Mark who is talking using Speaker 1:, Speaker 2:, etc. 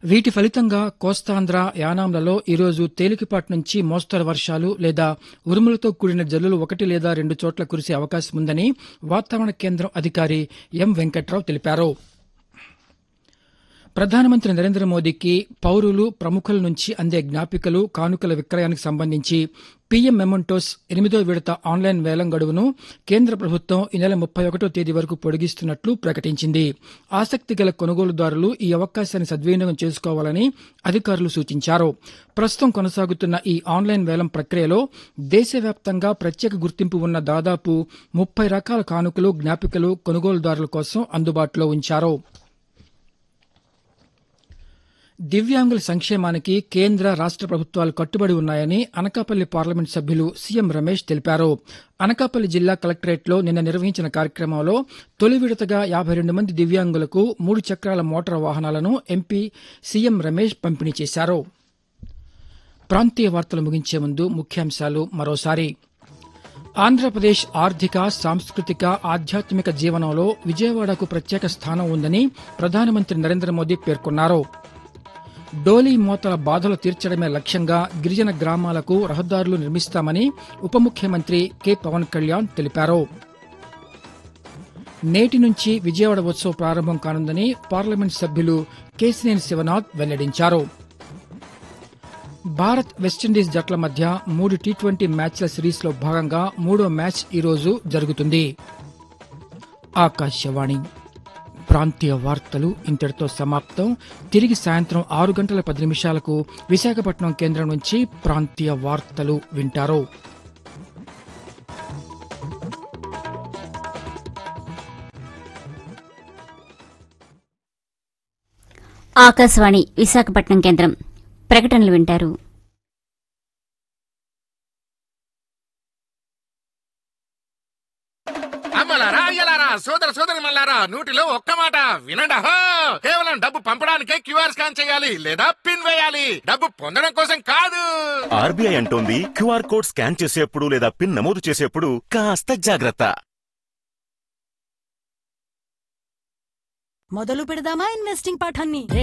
Speaker 1: వీటి ఫలితంగా కోస్తాంధ్ర యానాంలలో ఈరోజు తేలికపాటి నుంచి మోస్తరు వర్షాలు లేదా ఉరుములతో కూడిన జల్లులు ఒకటి లేదా రెండు చోట్ల కురిసే అవకాశం ఉందని వాతావరణ కేంద్రం అధికారి ఎం వెంకట్రావు తెలిపారు ప్రధానమంత్రి నరేంద్ర మోదీకి పౌరులు ప్రముఖుల నుంచి అందే జ్ఞాపికలు కానుకల విక్రయానికి సంబంధించి పీఎం మెమంటోస్ ఎనిమిదో విడత ఆన్లైన్ వేలం గడువును కేంద్ర ప్రభుత్వం ఈ నెల ముప్పై ఒకటో తేదీ వరకు పొడిగిస్తున్నట్లు ప్రకటించింది ఆసక్తి గల కొనుగోలుదారులు ఈ అవకాశాన్ని సద్వినియోగం చేసుకోవాలని అధికారులు సూచించారు ప్రస్తుతం కొనసాగుతున్న ఈ ఆన్లైన్ వేలం ప్రక్రియలో దేశవ్యాప్తంగా ప్రత్యేక గుర్తింపు ఉన్న దాదాపు ముప్పై రకాల కానుకలు జ్ఞాపికలు కొనుగోలుదారుల కోసం అందుబాటులో ఉంచారు దివ్యాంగుల సంక్షేమానికి కేంద్ర రాష్ట ప్రభుత్వాలు కట్టుబడి ఉన్నాయని అనకాపల్లి పార్లమెంట్ సభ్యులు సీఎం రమేష్ తెలిపారు అనకాపల్లి జిల్లా కలెక్టరేట్లో నిన్న నిర్వహించిన కార్యక్రమంలో తొలి విడతగా యాభై రెండు మంది దివ్యాంగులకు మూడు చక్రాల మోటార్ వాహనాలను ఎంపీ సీఎం రమేష్ పంపిణీ చేశారు ప్రాంతీయ వార్తలు ముగించే ముందు ముఖ్యాంశాలు మరోసారి ఆంధ్రప్రదేశ్ ఆర్థిక సాంస్కృతిక ఆధ్యాత్మిక జీవనంలో విజయవాడకు ప్రత్యేక స్థానం ఉందని ప్రధానమంత్రి నరేంద్ర మోదీ పేర్కొన్నారు డోలీ మోతల బాధలు తీర్చడమే లక్ష్యంగా గిరిజన గ్రామాలకు రహదారులు నిర్మిస్తామని ఉప ముఖ్యమంత్రి కె పవన్ కళ్యాణ్ తెలిపారు నేటి నుంచి విజయవాడ ఉత్సవం ప్రారంభం కానుందని పార్లమెంట్ సభ్యులు కేసినేని శివనాథ్ వెల్లడించారు భారత్ వెస్టిండీస్ జట్ల మధ్య మూడు టీ ట్వంటీ మ్యాచ్ల సిరీస్లో భాగంగా మూడో మ్యాచ్ ఈరోజు జరుగుతుంది ఆకాశవాణి ప్రాంతీయ వార్తలు ఇంతటితో సమాప్తం తిరిగి సాయంత్రం ఆరు గంటల పది నిమిషాలకు విశాఖపట్నం కేంద్రం నుంచి ప్రాంతీయ వార్తలు వింటారు
Speaker 2: ఆకాశవాణి విశాఖపట్నం కేంద్రం ప్రకటనలు వింటారు
Speaker 3: అమ్మలారా అయ్యలారా సోదర సోదరి మల్లారా నూటిలో ఒక్క మాట వినండి అహో కేవలం డబ్బు పంపడానికే క్యూఆర్ స్కాన్ చేయాలి లేదా పిన్ వేయాలి డబ్బు పొందడం కోసం కాదు
Speaker 4: ఆర్బీఐ అంటోంది క్యూఆర్ కోడ్ స్కాన్ చేసేప్పుడు లేదా పిన్ నమోదు చేసేప్పుడు కాస్త జాగ్రత్త
Speaker 5: మొదలు పెడదామా ఇన్వెస్టింగ్ పాఠాన్ని